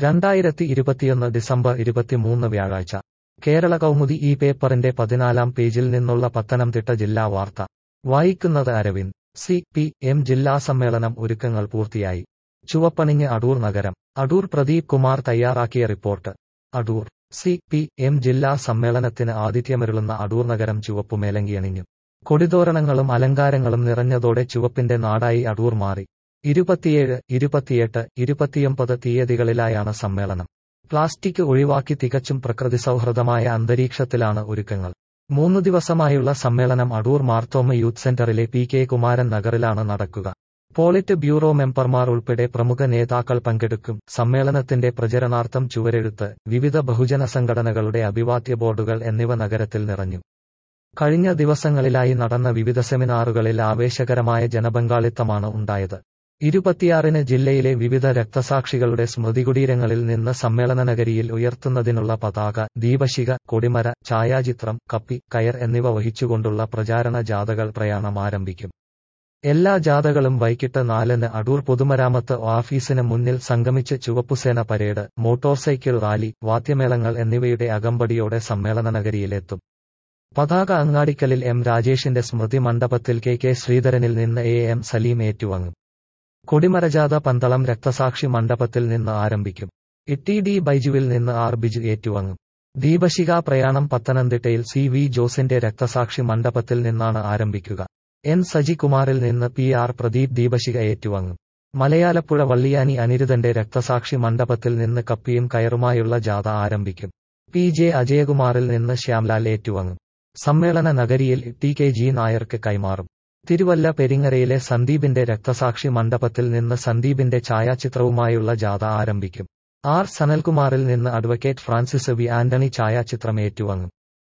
രണ്ടായിരത്തി ഇരുപത്തിയൊന്ന് ഡിസംബർ ഇരുപത്തിമൂന്ന് വ്യാഴാഴ്ച കേരള കൗമുദി ഈ പേപ്പറിന്റെ പതിനാലാം പേജിൽ നിന്നുള്ള പത്തനംതിട്ട ജില്ലാ വാർത്ത വായിക്കുന്നത് അരവിന്ദ് സി പി എം ജില്ലാ സമ്മേളനം ഒരുക്കങ്ങൾ പൂർത്തിയായി ചുവപ്പണിഞ്ഞ് അടൂർ നഗരം അടൂർ പ്രദീപ് കുമാർ തയ്യാറാക്കിയ report Adoor C P M ജില്ലാ സമ്മേളനത്തിന് ആതിഥ്യമരുളുന്ന അടൂർ നഗരം ചുവപ്പുമേലങ്കിയണിഞ്ഞു കൊടിതോരണങ്ങളും അലങ്കാരങ്ങളും നിറഞ്ഞതോടെ ചുവപ്പിന്റെ നാടായി അടൂർ മാറി ഇരുപത്തിയേഴ് ഇരുപത്തിയെട്ട് ഇരുപത്തിയൊമ്പത് തീയതികളിലായാണ് സമ്മേളനം പ്ലാസ്റ്റിക് ഒഴിവാക്കി തികച്ചും പ്രകൃതി സൗഹൃദമായ അന്തരീക്ഷത്തിലാണ് ഒരുക്കങ്ങൾ മൂന്നു ദിവസമായുള്ള സമ്മേളനം അടൂർ മാർത്തോമ യൂത്ത് സെന്ററിലെ പി കെ കുമാരൻ നഗറിലാണ് നടക്കുക പോളിറ്റ് ബ്യൂറോ മെമ്പർമാർ ഉൾപ്പെടെ പ്രമുഖ നേതാക്കൾ പങ്കെടുക്കും സമ്മേളനത്തിന്റെ പ്രചരണാർത്ഥം ചുവരെഴുത്ത് വിവിധ ബഹുജന സംഘടനകളുടെ അഭിവാദ്യ ബോർഡുകൾ എന്നിവ നഗരത്തിൽ നിറഞ്ഞു കഴിഞ്ഞ ദിവസങ്ങളിലായി നടന്ന വിവിധ സെമിനാറുകളിൽ ആവേശകരമായ ജനപങ്കാളിത്തമാണ് ഉണ്ടായത് ഇരുപത്തിയാറിന് ജില്ലയിലെ വിവിധ രക്തസാക്ഷികളുടെ സ്മൃതികുടീരങ്ങളിൽ നിന്ന് സമ്മേളന നഗരിയിൽ ഉയർത്തുന്നതിനുള്ള പതാക ദീപശിഖ കൊടിമര ഛായാചിത്രം കപ്പി കയർ എന്നിവ വഹിച്ചുകൊണ്ടുള്ള പ്രചാരണ ജാഥകൾ പ്രയാണം ആരംഭിക്കും എല്ലാ ജാഥകളും വൈകിട്ട് നാലിന് അടൂർ പൊതുമരാമത്ത് ഓഫീസിന് മുന്നിൽ സംഗമിച്ച് ചുവപ്പുസേന പരേഡ് മോട്ടോർ സൈക്കിൾ റാലി വാദ്യമേളങ്ങൾ എന്നിവയുടെ അകമ്പടിയോടെ സമ്മേളന നഗരിയിലെത്തും പതാക അങ്ങാടിക്കലിൽ എം രാജേഷിന്റെ സ്മൃതി മണ്ഡപത്തിൽ കെ കെ ശ്രീധരനിൽ നിന്ന് എ എം സലീം ഏറ്റുവാങ്ങും കൊടിമരജാഥ പന്തളം രക്തസാക്ഷി മണ്ഡപത്തിൽ നിന്ന് ആരംഭിക്കും ഇട്ടി ഡി ബൈജുവിൽ നിന്ന് ആർ ബിജു ഏറ്റുവാങ്ങും ദീപശിഖ പ്രയാണം പത്തനംതിട്ടയിൽ സി വി ജോസിന്റെ രക്തസാക്ഷി മണ്ഡപത്തിൽ നിന്നാണ് ആരംഭിക്കുക എൻ സജികുമാറിൽ നിന്ന് പി ആർ പ്രദീപ് ദീപശിഖ ഏറ്റുവാങ്ങും മലയാലപ്പുഴ വള്ളിയാനി അനിരുദ്ധന്റെ രക്തസാക്ഷി മണ്ഡപത്തിൽ നിന്ന് കപ്പിയും കയറുമായുള്ള ജാഥ ആരംഭിക്കും പി ജെ അജയകുമാറിൽ നിന്ന് ശ്യാംലാൽ ഏറ്റുവാങ്ങും സമ്മേളന നഗരിയിൽ ടി കെ ജി നായർക്ക് കൈമാറും തിരുവല്ല പെരിങ്ങരയിലെ സന്ദീപിന്റെ രക്തസാക്ഷി മണ്ഡപത്തിൽ നിന്ന് സന്ദീപിന്റെ ഛായാചിത്രവുമായുള്ള ജാഥ ആരംഭിക്കും ആർ സനൽകുമാറിൽ നിന്ന് അഡ്വക്കേറ്റ് ഫ്രാൻസിസ് വി ആന്റണി ഛായാചിത്രം ഏറ്റുവാങ്ങും